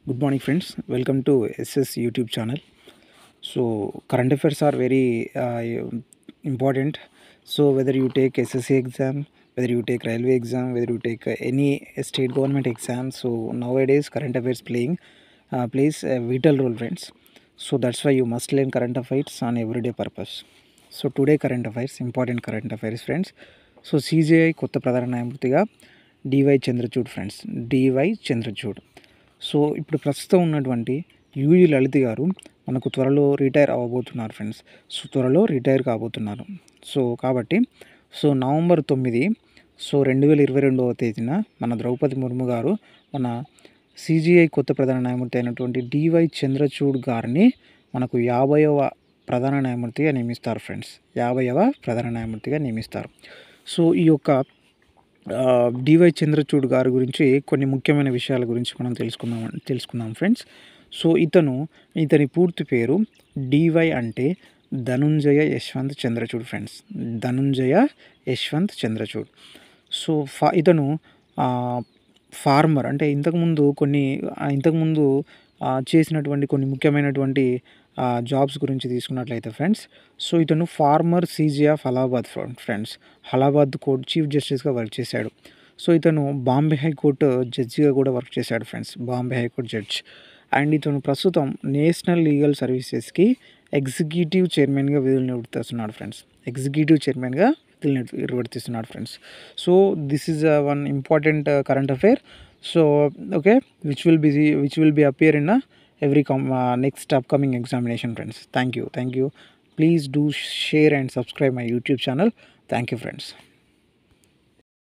Good morning, friends. Welcome to SS YouTube channel. So, current affairs are very uh, important. So, whether you take SSC exam, whether you take railway exam, whether you take uh, any state government exam, so nowadays current affairs playing uh, plays a vital role, friends. So that's why you must learn current affairs on everyday purpose. So today current affairs important current affairs friends so CJI కొత్త ప్రధాన న్యాయమూర్తిగా DY Chandrachud friends DY Chandrachud so ఇప్పుడు ప్రస్తుతం ఉన్నటువంటి UU Lalit garu మనకు త్వరలో retire అవ్వబోతున్నారు friends so త్వరలో రిటైర్ కాబోతున్నారు సో కాబట్టి సో నవంబర్ తొమ్మిది సో రెండు వేల ఇరవై రెండవ తేదీన మన ద్రౌపది ముర్ము గారు మన సిజిఐ కొత్త ప్రధాన న్యాయమూర్తి అయినటువంటి డివై చంద్రచూడ్ గారిని మనకు యాభైవ ప్రధాన న్యాయమూర్తిగా నియమిస్తారు ఫ్రెండ్స్ యాభైవ ప్రధాన న్యాయమూర్తిగా నియమిస్తారు సో ఈ యొక్క ఆ, డివై చంద్రచూడ్ గారి గురించి కొన్ని ముఖ్యమైన విషయాల గురించి మనం తెలుసుకుందాం తెలుసుకుందాం ఫ్రెండ్స్ సో ఇతను ఇతని పూర్తి పేరు డివై అంటే ధనుంజయ యశ్వంత్ చంద్రచూడ్ ఫ్రెండ్స్ ధనుంజయ యశ్వంత్ చంద్రచూడ్ సో ఫా ఇతను ఆ, ఫార్మర్ అంటే ఇంతకుముందు కొన్ని ఆ, ఇంతకుముందు ఆ, చేసినటువంటి కొన్ని ముఖ్యమైనటువంటి ఆ, జాబ్స్ గురించి తీసుకున్నట్లయితే ఫ్రెండ్స్ సో ఇతను ఫార్మర్ సీజీ ఆఫ్ అలహాబాద్ ఫ్ర- ఫ్రెండ్స్ అలహాబాద్ కోర్ట్ చీఫ్ జస్టిస్గా వర్క్ చేశాడు సో ఇతను బాంబే హైకోర్టు జడ్జిగా కూడా వర్క్ చేశాడు friends Bombay high court judge and ఇతను ప్రస్తుతం నేషనల్ లీగల్ సర్వీసెస్కి ఎగ్జిక్యూటివ్ చైర్మన్గా విధులు నిర్వర్తిస్తున్నాడు ఫ్రెండ్స్ ఎగ్జిక్యూటివ్ చైర్మన్గా విధులు నిర్- నిర్వర్తిస్తున్నాడు friends so this is one important current affair so okay which will be which will be appear in every com- uh, next upcoming examination friends thank you thank you please do share and subscribe my youtube channel thank you friends